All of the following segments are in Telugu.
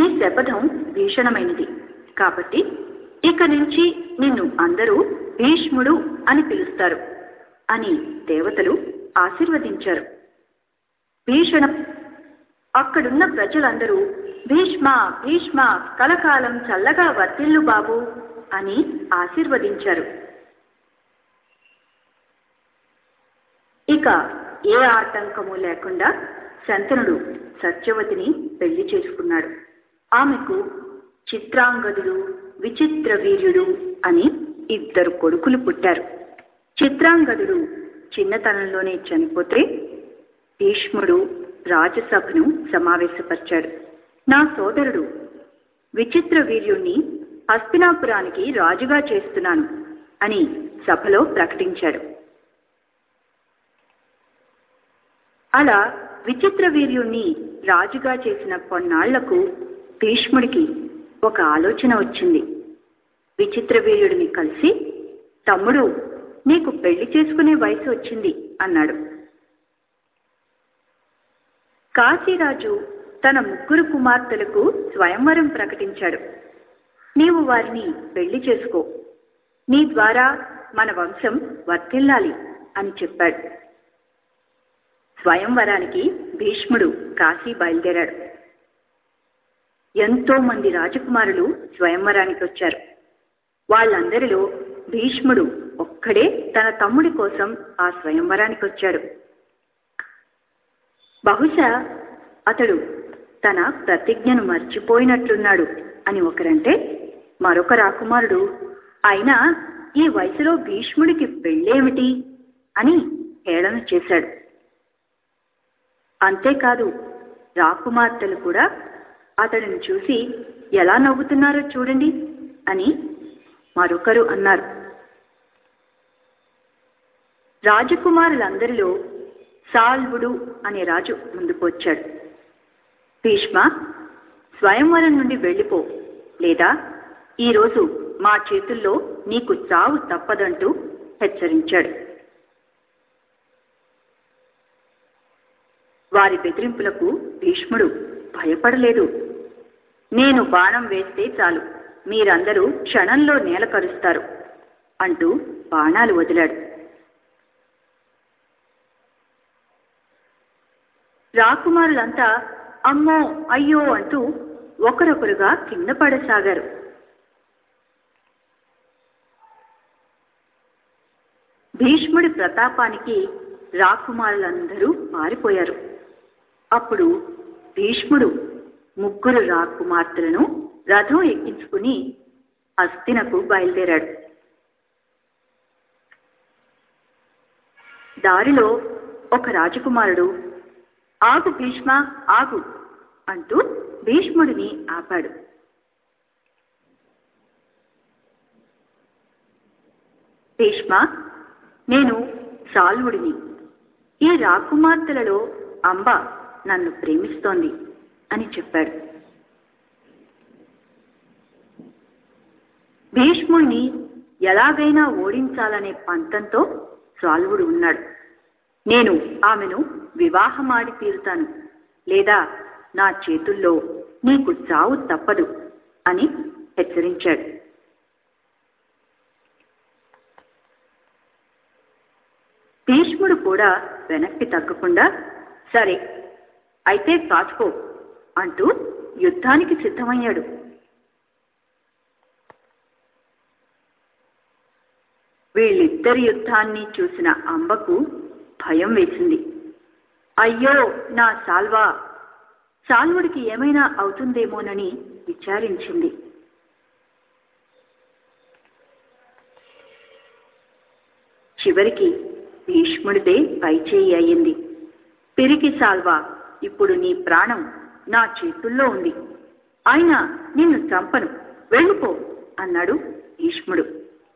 నీ శపథం భీషణమైనది కాబట్టి ఇక నుంచి నిన్ను అందరూ భీష్ముడు అని పిలుస్తారు అని దేవతలు ఆశీర్వదించారు భీషణ అక్కడున్న ప్రజలందరూ భీష్మ భీష్మ కలకాలం చల్లగా వర్తిల్లు బాబు అని ఆశీర్వదించారు ఇక ఏ ఆటంకము లేకుండా శంతనుడు సత్యవతిని పెళ్లి చేసుకున్నాడు ఆమెకు చిత్రాంగదుడు విచిత్ర వీర్యుడు అని ఇద్దరు కొడుకులు పుట్టారు చిత్రాంగదుడు చిన్నతనంలోనే చనిపోతే భీష్ముడు రాజసభను సమావేశపరిచాడు నా సోదరుడు విచిత్ర వీర్యుణ్ణి హస్తినాపురానికి రాజుగా చేస్తున్నాను అని సభలో ప్రకటించాడు అలా విచిత్ర వీర్యుణ్ణి రాజుగా చేసిన కొన్నాళ్లకు భీష్ముడికి ఒక ఆలోచన వచ్చింది విచిత్ర వీర్యుడిని కలిసి తమ్ముడు నీకు పెళ్లి చేసుకునే వయసు వచ్చింది అన్నాడు కాశీరాజు తన ముగ్గురు కుమార్తెలకు స్వయంవరం ప్రకటించాడు నీవు వారిని పెళ్లి చేసుకో నీ ద్వారా మన వంశం వర్తిల్లాలి అని చెప్పాడు స్వయంవరానికి భీష్ముడు కాశీ బయలుదేరాడు ఎంతో మంది రాజకుమారులు స్వయంవరానికి వచ్చారు వాళ్ళందరిలో భీష్ముడు ఒక్కడే తన తమ్ముడి కోసం ఆ స్వయంవరానికి వచ్చాడు బహుశా అతడు తన ప్రతిజ్ఞను మర్చిపోయినట్లున్నాడు అని ఒకరంటే మరొక రాకుమారుడు అయినా ఈ వయసులో భీష్ముడికి పెళ్ళేమిటి అని హేళన చేశాడు అంతేకాదు రాకుమార్తెలు కూడా అతడిని చూసి ఎలా నవ్వుతున్నారో చూడండి అని మరొకరు అన్నారు రాజకుమారులందరిలో సాల్వుడు అనే రాజు ముందుకు వచ్చాడు భీష్మ స్వయంవరం నుండి వెళ్ళిపో లేదా ఈరోజు మా చేతుల్లో నీకు చావు తప్పదంటూ హెచ్చరించాడు వారి బెదిరింపులకు భీష్ముడు భయపడలేదు నేను బాణం వేస్తే చాలు మీరందరూ క్షణంలో నేల కరుస్తారు అంటూ బాణాలు వదిలాడు రాకుమారులంతా అమ్మో అయ్యో అంటూ ఒకరొకరుగా కింద పడసాగారు భీష్ముడి ప్రతాపానికి రాకుమారులందరూ పారిపోయారు అప్పుడు భీష్ముడు ముగ్గురు రాకుమార్తెలను రథం ఎక్కించుకుని హస్తినకు బయలుదేరాడు దారిలో ఒక రాజకుమారుడు ఆగు భీష్మ ఆగు అంటూ భీష్ముడిని ఆపాడు భీష్మ నేను సాల్వుడిని ఈ రాకుమార్తెలలో అంబ నన్ను ప్రేమిస్తోంది అని చెప్పాడు భీష్ముణ్ణి ఎలాగైనా ఓడించాలనే పంతంతో సాల్వుడు ఉన్నాడు నేను ఆమెను వివాహమాడి తీరుతాను లేదా నా చేతుల్లో నీకు చావు తప్పదు అని హెచ్చరించాడు భీష్ముడు కూడా వెనక్కి తగ్గకుండా సరే అయితే కాచుకో అంటూ యుద్ధానికి సిద్ధమయ్యాడు వీళ్ళిద్దరి యుద్ధాన్ని చూసిన అంబకు భయం వేసింది అయ్యో నా సాల్వా సాల్వుడికి ఏమైనా అవుతుందేమోనని విచారించింది చివరికి భీష్ముడిదే పైచేయి అయ్యింది పిరికి సాల్వా ఇప్పుడు నీ ప్రాణం నా చేతుల్లో ఉంది అయినా నిన్ను చంపను వెళ్ళిపో అన్నాడు భీష్ముడు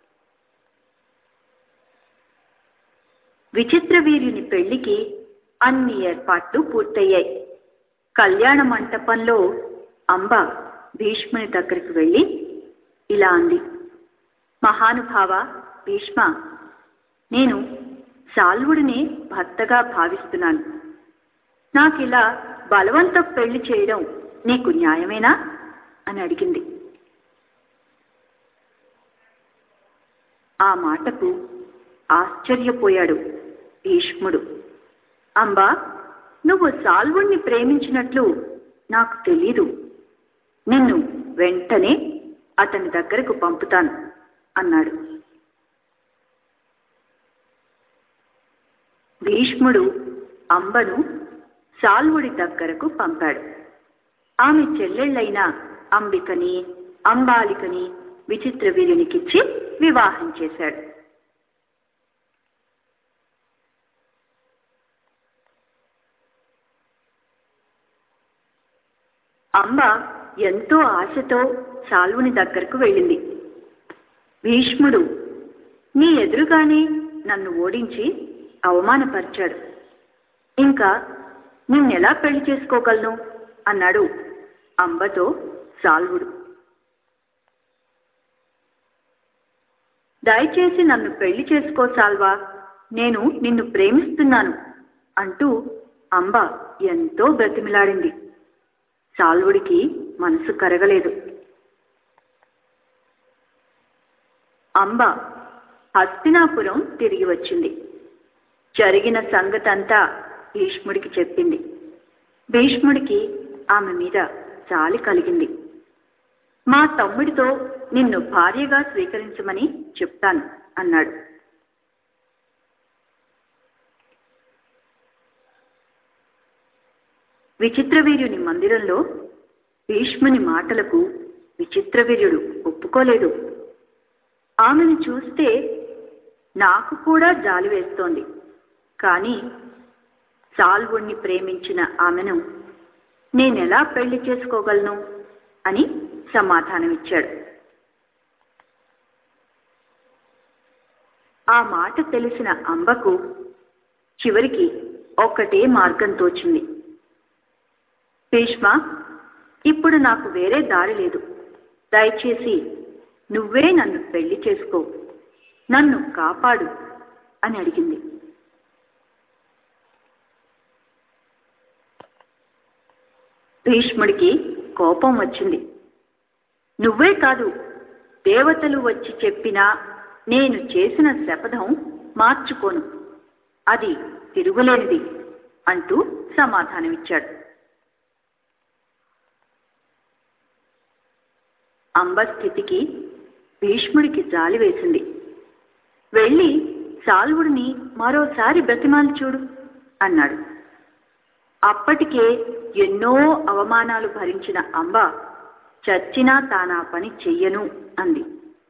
విచిత్ర వీర్యుని పెళ్లికి అన్ని ఏర్పాట్లు పూర్తయ్యాయి కళ్యాణ మంటపంలో అంబ భీష్ముని దగ్గరికి వెళ్ళి ఇలా అంది మహానుభావ భీష్మ నేను సాల్వుడిని భర్తగా భావిస్తున్నాను నాకిలా బలవంత పెళ్లి చేయడం నీకు న్యాయమేనా అని అడిగింది ఆ మాటకు ఆశ్చర్యపోయాడు భీష్ముడు అంబా నువ్వు సాల్వుణ్ణి ప్రేమించినట్లు నాకు తెలీదు నిన్ను వెంటనే అతని దగ్గరకు పంపుతాను అన్నాడు భీష్ముడు అంబను సాల్వుడి దగ్గరకు పంపాడు ఆమె చెల్లెళ్ళైన అంబికని అంబాలికని విచిత్ర వీరునికిచ్చి వివాహం చేశాడు అంబ ఎంతో ఆశతో సాల్వుని దగ్గరకు వెళ్ళింది భీష్ముడు నీ ఎదురుగానే నన్ను ఓడించి అవమానపరిచాడు ఇంకా నిన్నెలా పెళ్లి చేసుకోగలను అన్నాడు అంబతో సాల్వుడు దయచేసి నన్ను పెళ్లి చేసుకో సాల్వా నేను నిన్ను ప్రేమిస్తున్నాను అంటూ అంబ ఎంతో బ్రతిమిలాడింది సాల్వుడికి మనసు కరగలేదు అంబ హస్తినాపురం తిరిగి వచ్చింది జరిగిన సంగతంతా భీష్ముడికి చెప్పింది భీష్ముడికి ఆమె మీద జాలి కలిగింది మా తమ్ముడితో నిన్ను భార్యగా స్వీకరించమని చెప్తాను అన్నాడు విచిత్రవీర్యుని మందిరంలో భీష్ముని మాటలకు విచిత్రవీర్యుడు ఒప్పుకోలేదు ఆమెను చూస్తే నాకు కూడా జాలి వేస్తోంది కానీ సాల్వుణ్ణి ప్రేమించిన ఆమెను నేనెలా పెళ్లి చేసుకోగలను అని సమాధానమిచ్చాడు ఆ మాట తెలిసిన అంబకు చివరికి ఒక్కటే మార్గం తోచింది భీష్మ ఇప్పుడు నాకు వేరే దారి లేదు దయచేసి నువ్వే నన్ను పెళ్లి చేసుకో నన్ను కాపాడు అని అడిగింది భీష్ముడికి కోపం వచ్చింది నువ్వే కాదు దేవతలు వచ్చి చెప్పినా నేను చేసిన శపథం మార్చుకోను అది తిరుగులేనిది అంటూ సమాధానమిచ్చాడు అంబ స్థితికి భీష్ముడికి జాలి వేసింది వెళ్ళి సాల్వుడిని మరోసారి బ్రతిమాలి చూడు అన్నాడు అప్పటికే ఎన్నో అవమానాలు భరించిన అంబ చచ్చినా తానా పని చెయ్యను అంది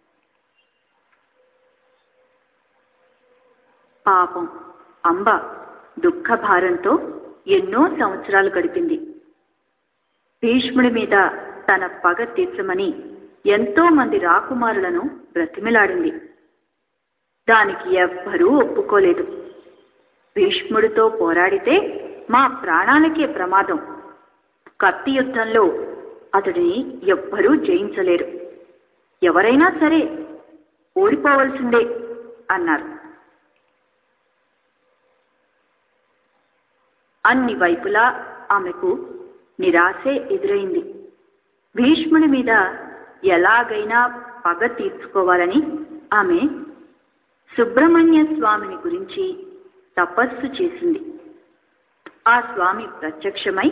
పాపం అంబ దుఃఖభారంతో ఎన్నో సంవత్సరాలు గడిపింది భీష్ముడి మీద తన పగ తీర్చమని ఎంతో మంది రాకుమారులను బ్రతిమిలాడింది దానికి ఎవ్వరూ ఒప్పుకోలేదు భీష్ముడితో పోరాడితే మా ప్రాణాలకే ప్రమాదం కత్తి యుద్ధంలో అతడిని ఎవ్వరూ జయించలేరు ఎవరైనా సరే ఓడిపోవలసిందే అన్నారు అన్ని వైపులా ఆమెకు నిరాశే ఎదురైంది భీష్ముడి మీద ఎలాగైనా పగ తీర్చుకోవాలని ఆమె సుబ్రహ్మణ్య స్వామిని గురించి తపస్సు చేసింది ఆ స్వామి ప్రత్యక్షమై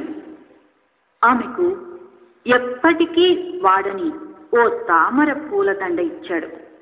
ఆమెకు ఎప్పటికీ వాడని ఓ తామర పూలదండ ఇచ్చాడు